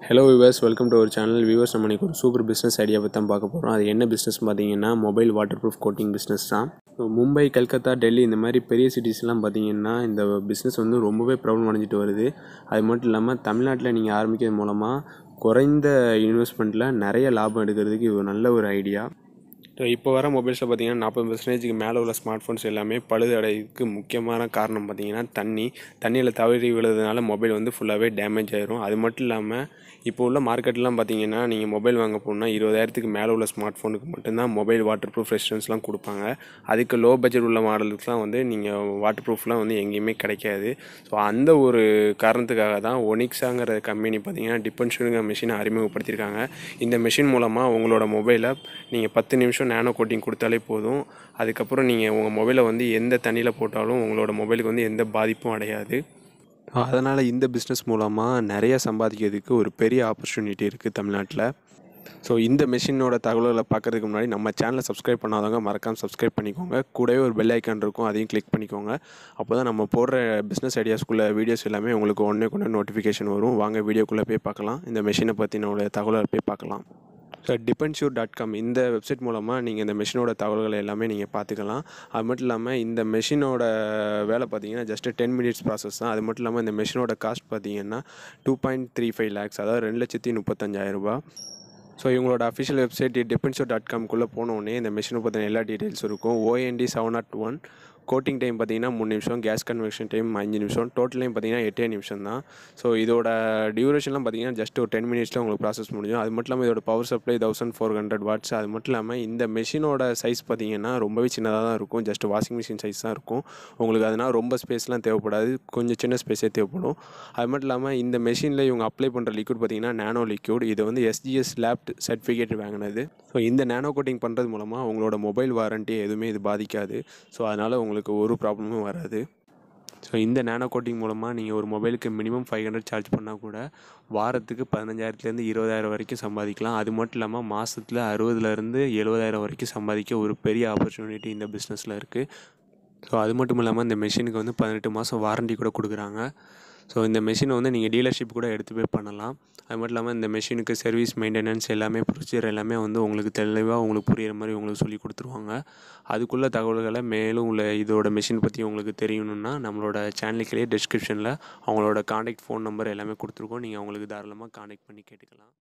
hello viewers welcome to our channel viewers நம்ம இன்னைக்கு ஒரு சூப்பர் பிஸ்னஸ் ஐடியா பற்றி தான் பார்க்க போகிறோம் அது என்ன பிஸ்னஸ் பார்த்தீங்கன்னா mobile water proof coating business தான் இப்போ மும்பை கல்கத்தா டெல்லி இந்த மாதிரி பெரிய சிட்டிஸ்லாம் பார்த்தீங்கன்னா இந்த பிஸ்னஸ் வந்து ரொம்பவே ப்ராப்ளம் அடைஞ்சிட்டு வருது அது மட்டும் இல்லாமல் தமிழ்நாட்டில் நீங்கள் ஆரம்பிக்கிறது மூலமாக குறைந்த இன்வெஸ்ட்மெண்ட்டில் நிறைய லாபம் எடுக்கிறதுக்கு இது ஒரு நல்ல ஒரு ஐடியா இப்போ வர மொபைல்ஸில் பார்த்தீங்கன்னா நாற்பது பர்சன்டேஜுக்கு மேலே உள்ள ஸ்மார்ட் ஃபோன்ஸ் எல்லாமே பழுதடைக்கு முக்கியமான காரணம் பார்த்தீங்கன்னா தண்ணி தண்ணியில் தவறி விழுறதுனால மொபைல் வந்து ஃபுல்லாகவே டேமேஜ் ஆயிரும் அது மட்டும் இல்லாமல் இப்போ உள்ள மார்க்கெட்லாம் பார்த்தீங்கன்னா நீங்கள் மொபைல் வாங்க போனால் இருபதாயிரத்துக்கு மேலே உள்ள ஸ்மார்ட் ஃபோனுக்கு மட்டும்தான் மொபைல் வாட்டர் ப்ரூஃப் ரெஸ்டன்ஸ்லாம் கொடுப்பாங்க அதுக்கு லோ பட்ஜெட் உள்ள மாடலுக்குலாம் வந்து நீங்கள் வாட்டர் ப்ரூஃப்லாம் வந்து எங்கேயுமே கிடைக்காது ஸோ அந்த ஒரு காரணத்துக்காக தான் ஒனிக்ஸாங்கிற கம்பெனி பார்த்தீங்கன்னா டிபென்ஷனுங்கிற மிஷினை அறிமுகப்படுத்தியிருக்காங்க இந்த மிஷின் மூலமாக உங்களோட மொபைலை நீங்கள் பத்து நிமிஷம் நேனோ கோட்டிங் கொடுத்தாலே போதும் அதுக்கப்புறம் நீங்கள் உங்கள் மொபைலை வந்து எந்த தண்ணியில் போட்டாலும் உங்களோட மொபைலுக்கு வந்து எந்த பாதிப்பும் அடையாது அதனால் இந்த பிஸ்னஸ் மூலமாக நிறைய சம்பாதிக்கிறதுக்கு ஒரு பெரிய ஆப்பர்ச்சுனிட்டி இருக்குது தமிழ்நாட்டில் ஸோ இந்த மெஷினோட தகவல்களை பார்க்குறதுக்கு முன்னாடி நம்ம சேனலை சப்ஸ்கிரைப் பண்ணாதவங்க மறக்காமல் சப்ஸ்கிரைப் பண்ணிக்கோங்க கூடவே ஒரு பெல் ஐக்கான் இருக்கும் அதையும் கிளிக் பண்ணிக்கோங்க அப்போ தான் நம்ம போடுற பிஸ்னஸ் ஐடியாஸ்குள்ள வீடியோஸ் எல்லாமே உங்களுக்கு ஒன்றே கொண்டு நோட்டிஃபிகேஷன் வரும் வாங்க வீடியோக்குள்ளே போய் பார்க்கலாம் இந்த மெஷினை பற்றினோட தகவலை போய் பார்க்கலாம் ஸோ டிபென்ஷூர் டாட் காம் இந்த வெப்சைட் மூலமாக நீங்கள் இந்த மெஷினோட தகவல்களை எல்லாமே நீங்கள் பார்த்துக்கலாம் அது மட்டும் இல்லாமல் இந்த மெஷினோட வேலை பார்த்தீங்கன்னா ஜஸ்ட்டு டென் மினிட்ஸ் ப்ராசஸ் தான் அது மட்டும் இல்லாமல் இந்த மெஷினோட காஸ்ட் பார்த்தீங்கன்னா two point three five lakhs அதாவது ரெண்டு லட்சத்தி முப்பத்தஞ்சாயிரரூபா ஸோ இவங்களோட அஃபிஷியல் வெப்சைட் டிபென்ஷோ டாட் காம்குள்ளே போனோடனே இந்த மிஷினை பற்றின எல்லா டீட்டெயில்ஸ் இருக்கும் ஓஎன்டி seven naught one coating time பார்த்தீங்கன்னா மூணு நிமிஷம் கேஸ் கன்வெக்ஷன் டைம் அஞ்சு நிமிஷம் டோட்டல் டைம் பார்த்தீங்கன்னா எட்டே நிமிஷம் தான் ஸோ இதோட டியூரேஷன்லாம் பார்த்தீங்கன்னா ஜஸ்ட் ஒரு டென் மினிட்ஸில் உங்களுக்கு ப்ராசஸ் முடியும் அது மட்டும் இல்லாமல் இதோட power supply thousand four hundred watts அது மட்டும் இல்லாமல் இந்த மெஷினோட சைஸ் பார்த்தீங்கன்னா ரொம்பவே சின்னதாக தான் இருக்கும் ஜஸ்ட் வாஷிங் மிஷின் சைஸ் தான் இருக்கும் உங்களுக்கு அதனால் ரொம்ப ஸ்பேஸ்லாம் தேவைப்படாது கொஞ்சம் சின்ன ஸ்பேஸே தேவைப்படும் அது மட்டும் இல்லாமல் இந்த மெஷினில் இவங்க அப்ளை பண்ணுற லிக்விட் பார்த்தீங்கன்னா நேனோ லிக்யூட் இது வந்து எஸ்ஜிஎஸ் லேப்ட் சர்டிஃபிகேட் வாங்கினது ஸோ இந்த நேனோ கோட்டிங் பண்ணுறது மூலமாக உங்களோட மொபைல் வாரண்ட்டி எதுவுமே இது பாதிக்காது ஸோ அதனால் உங்களுக்கு ஒரு ப்ராப்ளமும் வராது ஸோ இந்த நேனோ கோட்டிங் மூலமாக நீங்கள் ஒரு மொபைலுக்கு மினிமம் ஃபைவ் ஹண்ட்ரட் சார்ஜ் பண்ணால் கூட வாரத்துக்கு பதினஞ்சாயிரத்துலேருந்து இருபதாயிரம் வரைக்கும் சம்பாதிக்கலாம் அது மட்டும் இல்லாமல் மாதத்தில் அறுபதுலேருந்து எழுபதாயிரம் வரைக்கும் சம்பாதிக்க ஒரு பெரிய ஆப்பர்ச்சுனிட்டி இந்த பிஸ்னஸில் இருக்குது ஸோ அது மட்டும் இல்லாமல் இந்த மெஷினுக்கு வந்து பதினெட்டு மாதம் வாரண்டி கூட கொடுக்குறாங்க ஸோ இந்த மெஷினை வந்து நீங்கள் டீலர்ஷிப் கூட எடுத்து போய் பண்ணலாம் அது மட்டும் இல்லாமல் இந்த மெஷினுக்கு சர்வீஸ் மெயின்டெனன்ஸ் எல்லாமே ப்ரொசீஜர் எல்லாமே வந்து உங்களுக்கு தெளிவாக உங்களுக்கு புரிகிற மாதிரி உங்களுக்கு சொல்லி கொடுத்துருவாங்க அதுக்குள்ள தகவல்களை மேலும் உள்ள இதோட மெஷின் பற்றி உங்களுக்கு தெரியணுன்னா நம்மளோட சேனலுக்கிலேயே டிஸ்கிரிப்ஷனில் அவங்களோட காண்டாக்ட் ஃபோன் நம்பர் எல்லாமே கொடுத்துருக்கோம் நீங்கள் அவங்களுக்கு தாராளமாக காண்டாக்ட் பண்ணி கேட்டுக்கலாம்